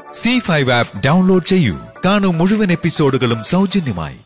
C five app download ചെയ്യൂ കാണൂ മുഴുവൻ എപ്പിസോഡുകളും സൗജന്യമായി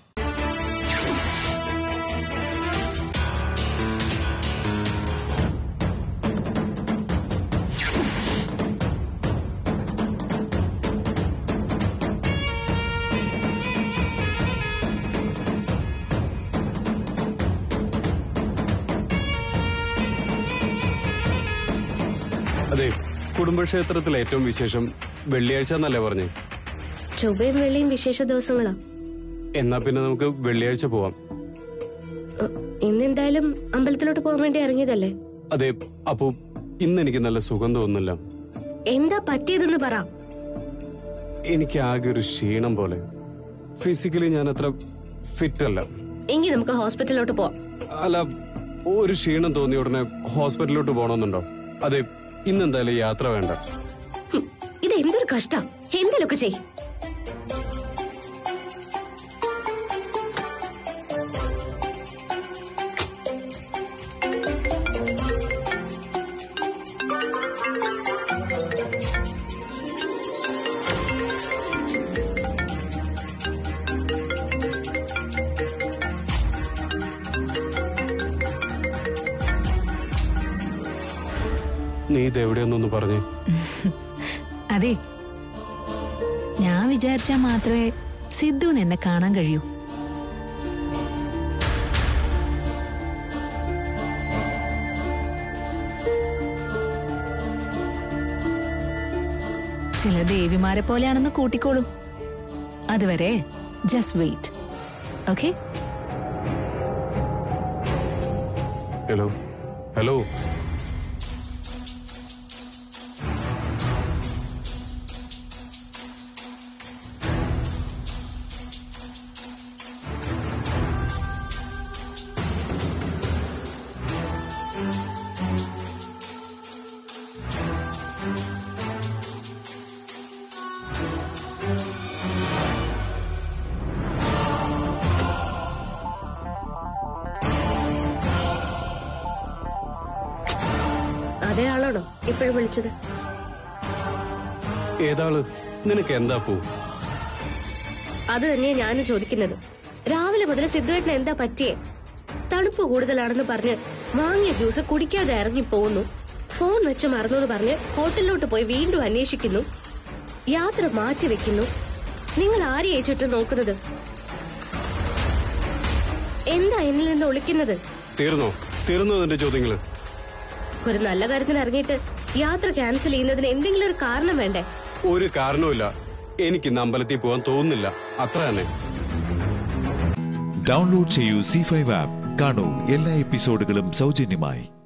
അതെ കുടുംബക്ഷേത്രത്തിൽ ഏറ്റവും വിശേഷം വെള്ളിയാഴ്ച എന്നല്ലേ പറഞ്ഞേ ചൊവ്വയും വെള്ളിയും വിശേഷ ദിവസങ്ങളാ എന്നാ പിന്നെ നമുക്ക് വെള്ളിയാഴ്ച പോവാം അ, ഇന്നെന്തായാലും അമ്പലത്തിലോട്ട് പോകാൻ വേണ്ടി ഇറങ്ങിയതല്ലേ അതെ അപ്പോ ഇന്ന് എനിക്ക് നല്ല സുഖം തോന്നുന്നില്ല എന്താ പറ്റിയതെന്ന് പറ എനിക്ക് ആകെ ഒരു ക്ഷീണം പോലെ ഫിസിക്കലി ഞാൻ അത്ര ഫിറ്റ് അല്ല എങ്കിൽ നമുക്ക് ഹോസ്പിറ്റലിലോട്ട് പോവാം അല്ല ഒരു ക്ഷീണം തോന്നിയ ഉടനെ ഹോസ്പിറ്റലിലോട്ട് പോകണമെന്നുണ്ടോ അതെ ഇന്നെന്തായാലും യാത്ര വേണ്ട ഹും, ഇത് എന്തൊരു കഷ്ട എന്തെങ്കിലുമൊക്കെ ചെയ് നീ ഇത് എവിടെയൊന്നൊന്ന് പറഞ്ഞേ അതെ ഞാൻ വിചാരിച്ചാൽ മാത്രമേ സിദ്ധു എന്നെ കാണാൻ കഴിയൂ ചില ദേവിമാരെ പോലെയാണെന്ന് കൂട്ടിക്കോളൂ അതുവരെ just wait okay hello hello അതേ ആളാണോ ഇപ്പോഴും വിളിച്ചത് ഏതാള് നിനക്ക് എന്താ പോ അത് തന്നെയാ ഞാനും ചോദിക്കുന്നത് രാവിലെ മുതൽ സിദ്ധുവേട്ടന് എന്താ പറ്റിയേ തണുപ്പ് കൂടുതലാണെന്ന് പറഞ്ഞ് വാങ്ങിയ ജ്യൂസ് കുടിക്കാതെ ഇറങ്ങി പോകുന്നു ഫോൺ വെച്ച് മറന്നു എന്ന് പറഞ്ഞ് ഹോട്ടലിലോട്ട് പോയി വീണ്ടും അന്വേഷിക്കുന്നു യാത്ര മാറ്റി വെക്കുന്നു നിങ്ങൾ ആരെയാ ചുറ്റും നോക്കുന്നത് എന്താ എന്നിൽ നിന്ന് ഒളിക്കുന്നത് തീർന്നോ തീർന്നോ നിന്റെ ചോദ്യങ്ങള് ഒരു നല്ല കാര്യത്തിന് ഇറങ്ങിയിട്ട് യാത്ര ക്യാൻസൽ ചെയ്യുന്നതിന് എന്തെങ്കിലും ഒരു കാരണം വേണ്ടേ ഒരു കാരണവുമില്ല എനിക്ക് ഇന്ന് അമ്പലത്തിൽ പോകാൻ തോന്നുന്നില്ല അത്ര തന്നെ ഡൗൺലോഡ് ചെയ്യൂ സി ഫൈവ് ആപ്പ് കാണൂ എല്ലാ എപ്പിസോഡുകളും സൗജന്യമായി